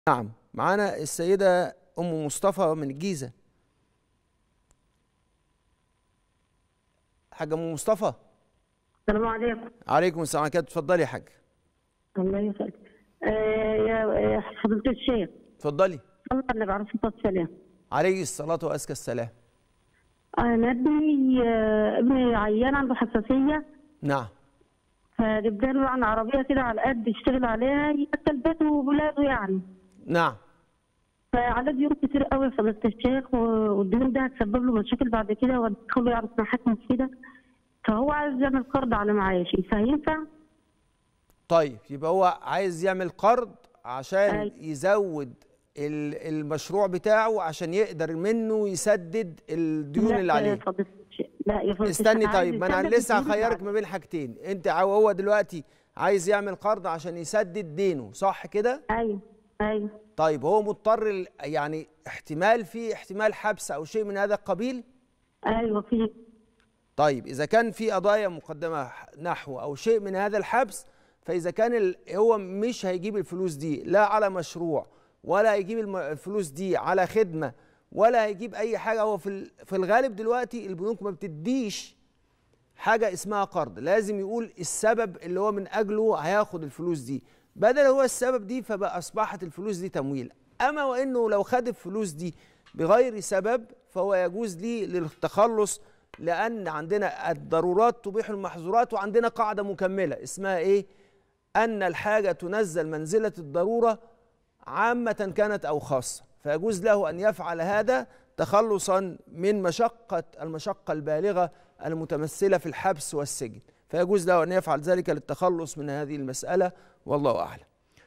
نعم معانا السيدة أم مصطفى من الجيزة حاجة أم مصطفى السلام عليكم عليكم السلام عليكم اتفضلي يا حاج الله يسعدك آه يا يا حضرة الشيخ اتفضلي صلى النبي عليه الصلاة والسلام عليه الصلاة وأزكى السلام أنا ابني آه ابني عيان عنده حساسية نعم فجبنا له عن عربية كده على قد يشتغل عليها يأكل بيته وولاده يعني نعم فعلى ديون كتير قوي يا فضيلة الشيخ و- والديون ده هتسبب له مشاكل بعد كده وهتدخله يعرف محاكم كده فهو عايز يعمل قرض على معاشي فينفع؟ طيب يبقى هو عايز يعمل قرض عشان أيوة. يزود ال- المشروع بتاعه عشان يقدر منه يسدد الديون لا اللي يا عليه فضيلة الشيخ لا يا فضيلة استني الشيخ، عايز طيب ما انا يسدد لسه الديون هخيرك بعد. ما بين حاجتين انت عاو- هو دلوقتي عايز يعمل قرض عشان يسدد دينه صح كده ايوه ايوه طيب هو مضطر ال- يعني احتمال في احتمال حبس او شيء من هذا القبيل ايوه في طيب اذا كان في قضايا مقدمه ح- نحو او شيء من هذا الحبس فاذا كان ال- هو مش هيجيب الفلوس دي لا على مشروع ولا هيجيب الم- الفلوس دي على خدمه ولا هيجيب اي حاجه هو في ال- في الغالب دلوقتي البنوك ما بتديش حاجه اسمها قرض لازم يقول السبب اللي هو من اجله هياخد الفلوس دي بدل هو السبب دي فبقى اصبحت الفلوس دي تمويل اما وانه لو خد الفلوس دي بغير سبب فهو يجوز لي للتخلص لان عندنا الضرورات تبيح المحظورات وعندنا قاعده مكمله اسمها ايه ان الحاجه تنزل منزله الضروره عامه كانت او خاصه فيجوز له ان يفعل هذا تخلصا من مشقه المشقه البالغه المتمثله في الحبس والسجن فيجوز له ان يفعل ذلك للتخلص من هذه المساله والله اعلم